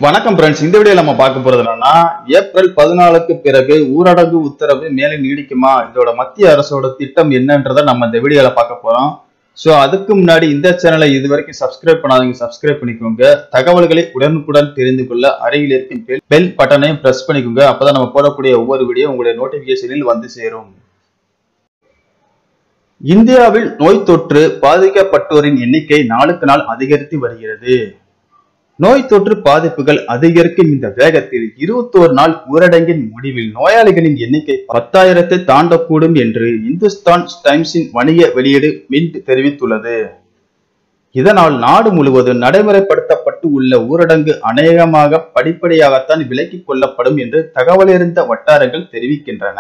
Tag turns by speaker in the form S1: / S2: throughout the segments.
S1: வணக்கம் ஃப்ரெண்ட்ஸ் இந்த வீடியோ நம்ம பார்க்க போறது என்னன்னா ஏப்ரல் பதினாலுக்கு பிறகு ஊரடங்கு உத்தரவு மேலே நீடிக்குமா இதோட மத்திய அரசோட திட்டம் என்னன்றதை நம்ம இந்த வீடியோல பார்க்க போறோம் ஸோ அதுக்கு முன்னாடி இந்த சேனலை இது வரைக்கும் சப்ஸ்கிரைப் பண்ணாதீங்க சப்ஸ்கிரைப் பண்ணிக்கோங்க தகவல்களை உடனுக்குடன் தெரிந்து கொள்ள அருகில் இருக்கும் பெல் பெல் பட்டனையும் பிரஸ் பண்ணிக்கோங்க அப்பதான் நம்ம போடக்கூடிய ஒவ்வொரு வீடியோ உங்களுடைய நோட்டிபிகேஷனில் வந்து சேரும் இந்தியாவில் நோய் தொற்று பாதிக்கப்பட்டோரின் எண்ணிக்கை நாளுக்கு நாள் அதிகரித்து வருகிறது நோய் தொற்று பாதிப்புகள் அதிகரிக்கும் இந்த வேகத்தில் இருபத்தோரு நாள் ஊரடங்கின் முடிவில் நோயாளிகளின் எண்ணிக்கை பத்தாயிரத்தை தாண்டக்கூடும் என்று இந்துஸ்தான் டைம்ஸின் வணிக வெளியீடு மின்ட் தெரிவித்துள்ளது இதனால் நாடு முழுவதும் நடைமுறைப்படுத்தப்பட்டு உள்ள ஊரடங்கு அநேகமாக படிப்படியாகத்தான் விலக்கிக் கொள்ளப்படும் என்று தகவலறிந்த வட்டாரங்கள் தெரிவிக்கின்றன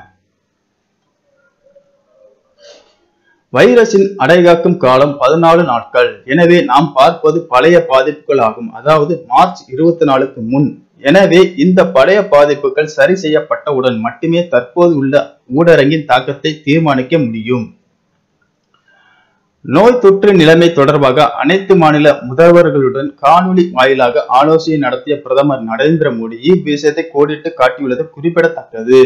S1: வைரஸின் அடைகாக்கும் காலம் பதினாலு நாட்கள் எனவே நாம் பார்ப்பது பழைய பாதிப்புகள் ஆகும் அதாவது மார்ச் இருபத்தி நாலுக்கு முன் எனவே இந்த பழைய பாதிப்புகள் சரி செய்யப்பட்டவுடன் மட்டுமே தற்போது உள்ள ஊரடங்கின் தாக்கத்தை தீர்மானிக்க முடியும் நோய் தொற்று நிலைமை தொடர்பாக அனைத்து மாநில முதல்வர்களுடன் காணொலி வாயிலாக ஆலோசனை நடத்திய பிரதமர் நரேந்திர மோடி இவ்விஷயத்தை கோடிட்டு காட்டியுள்ளது குறிப்பிடத்தக்கது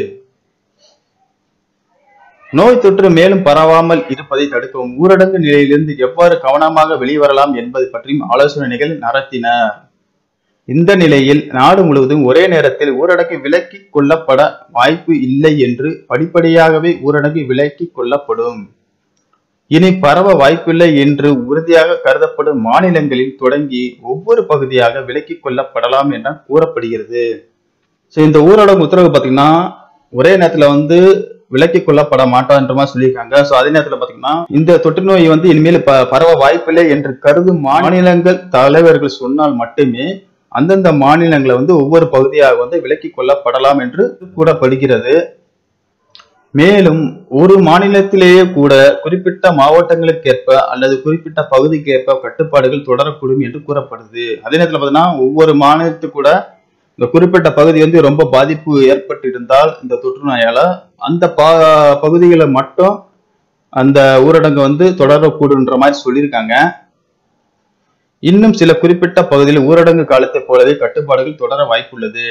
S1: நோய் தொற்று மேலும் பரவாமல் இருப்பதை தடுக்கவும் ஊரடங்கு நிலையிலிருந்து எவ்வாறு கவனமாக வெளிவரலாம் என்பது பற்றியும் ஆலோசனைகள் நடத்தினர் இந்த நிலையில் நாடு முழுவதும் ஒரே நேரத்தில் ஊரடங்கு விலக்கிக் கொள்ளப்பட வாய்ப்பு இல்லை என்று படிப்படியாகவே ஊரடங்கு விலக்கிக் கொள்ளப்படும் இனி பரவ வாய்ப்பில்லை என்று உறுதியாக கருதப்படும் மாநிலங்களில் தொடங்கி ஒவ்வொரு பகுதியாக விலக்கிக் கொள்ளப்படலாம் என கூறப்படுகிறது ஸோ இந்த ஊரடங்கு உத்தரவு பார்த்தீங்கன்னா ஒரே நேரத்தில் வந்து விலக்கிக் கொள்ளப்பட மாட்டான்ற மாதிரி சொல்லியிருக்காங்க ஸோ அதே நேரத்தில் பார்த்தீங்கன்னா இந்த தொற்று நோய் வந்து இனிமேல் ப பரவ வாய்ப்பில்லை என்று கருதும் மாநிலங்கள் தலைவர்கள் சொன்னால் மட்டுமே அந்தந்த மாநிலங்களை வந்து ஒவ்வொரு பகுதியாக வந்து விலக்கிக் கொள்ளப்படலாம் என்று கூறப்படுகிறது மேலும் ஒரு மாநிலத்திலேயே கூட குறிப்பிட்ட மாவட்டங்களுக்கேற்ப அல்லது குறிப்பிட்ட பகுதிக்கேற்ப கட்டுப்பாடுகள் தொடரக்கூடும் என்று கூறப்படுது அதே நேரத்தில் பார்த்தீங்கன்னா ஒவ்வொரு மாநிலத்துக்கு கூட இந்த குறிப்பிட்ட பகுதி வந்து ரொம்ப பாதிப்பு ஏற்பட்டு இருந்தால் இந்த தொற்று நோயால அந்த பா பகுதிகளை மட்டும் அந்த ஊரடங்கு வந்து தொடரக்கூடுன்ற மாதிரி சொல்லியிருக்காங்க இன்னும் சில குறிப்பிட்ட பகுதியில் ஊரடங்கு காலத்தை போலவே கட்டுப்பாடுகள் தொடர வாய்ப்புள்ளது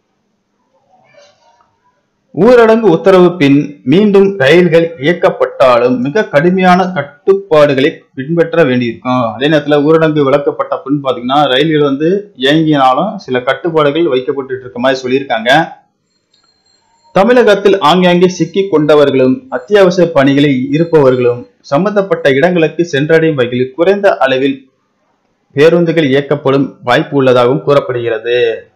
S1: ஊரடங்கு உத்தரவு பின் மீண்டும் ரயில்கள் இயக்கப்பட்டாலும் மிக கடுமையான கட்டுப்பாடுகளை பின்பற்ற வேண்டியிருக்கும் அதே நேரத்தில் ஊரடங்கு விளக்கப்பட்ட பின் பார்த்தீங்கன்னா ரயில்கள் வந்து இயங்கினாலும் சில கட்டுப்பாடுகள் வைக்கப்பட்டு இருக்க மாதிரி சொல்லியிருக்காங்க தமிழகத்தில் ஆங்காங்கே சிக்கி கொண்டவர்களும் அத்தியாவசிய பணிகளில் இருப்பவர்களும் சம்பந்தப்பட்ட இடங்களுக்கு சென்றடையும் வகையில் குறைந்த அளவில் பேருந்துகள் இயக்கப்படும் வாய்ப்பு உள்ளதாகவும் கூறப்படுகிறது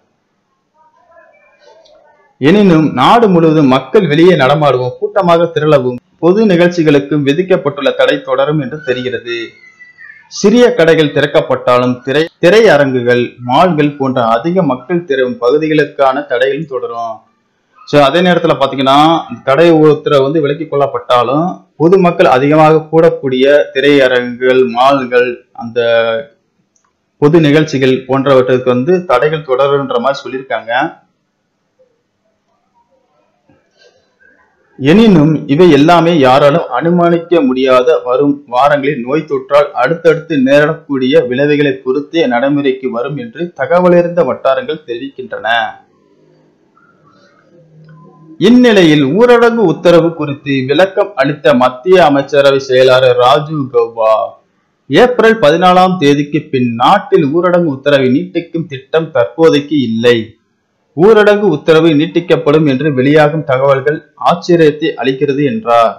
S1: எனினும் நாடு முழுவதும் மக்கள் வெளியே நடமாடுவோம் கூட்டமாக திரளவும் பொது நிகழ்ச்சிகளுக்கும் விதிக்கப்பட்டுள்ள தடை தொடரும் என்று தெரிகிறது சிறிய கடைகள் திறக்கப்பட்டாலும் திரை திரையரங்குகள் மால்கள் போன்ற அதிக மக்கள் திறவும் பகுதிகளுக்கான தடைகளும் தொடரும் ஸோ அதே நேரத்தில் பார்த்தீங்கன்னா தடை உத்தரவு வந்து விலக்கிக் கொள்ளப்பட்டாலும் பொதுமக்கள் அதிகமாக கூடக்கூடிய திரையரங்குகள் மால்கள் அந்த பொது நிகழ்ச்சிகள் போன்றவற்றுக்கு வந்து தடைகள் தொடருன்ற மாதிரி சொல்லியிருக்காங்க எனினும் இவை எல்லாமே யாராலும் அனுமானிக்க முடியாத வரும் வாரங்களில் நோய் தொற்றால் அடுத்தடுத்து நேரிடக்கூடிய விளைவுகளை பொறுத்தே நடைமுறைக்கு வரும் என்று தகவலறிந்த வட்டாரங்கள் தெரிவிக்கின்றன இந்நிலையில் ஊரடங்கு உத்தரவு குறித்து விளக்கம் அளித்த மத்திய அமைச்சரவை செயலாளர் ராஜீவ் கௌபா ஏப்ரல் பதினாலாம் தேதிக்கு பின் நாட்டில் ஊரடங்கு உத்தரவை நீட்டிக்கும் திட்டம் தற்போதைக்கு இல்லை ஊரடங்கு உத்தரவு நீட்டிக்கப்படும் என்று வெளியாகும் தகவல்கள் ஆச்சரியத்தை அளிக்கிறது என்றார்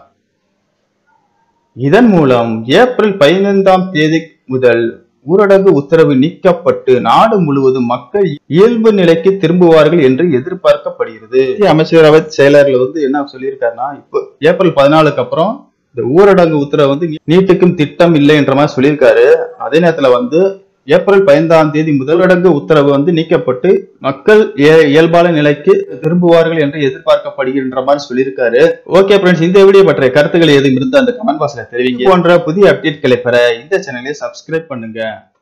S1: இதன் மூலம் ஏப்ரல் பதினைந்தாம் தேதி முதல் ஊரடங்கு உத்தரவு நீக்கப்பட்டு நாடு முழுவதும் மக்கள் இயல்பு நிலைக்கு திரும்புவார்கள் என்று எதிர்பார்க்கப்படுகிறது அமைச்சரவை செயலர்கள் வந்து என்ன சொல்லியிருக்காருன்னா இப்போ ஏப்ரல் பதினாலுக்கு அப்புறம் இந்த ஊரடங்கு உத்தரவு வந்து நீட்டுக்கும் திட்டம் இல்லை என்ற மாதிரி சொல்லியிருக்காரு அதே நேரத்துல வந்து ஏப்ரல் பதினைந்தாம் தேதி முதலடங்கு உத்தரவு வந்து நீக்கப்பட்டு மக்கள் இயல்பான நிலைக்கு திரும்புவார்கள் என்று எதிர்பார்க்கப்படுகின்ற மாதிரி சொல்லியிருக்காரு ஓகே ஃப்ரெண்ட்ஸ் இந்த வீடியோ பற்றிய கருத்துக்கள் எதுவும் இருந்தால் அந்த கமெண்ட் பாக்ஸ்ல தெரிவிங்க போன்ற புதிய அப்டேட்களை பெற இந்த சேனலை சப்ஸ்கிரைப் பண்ணுங்க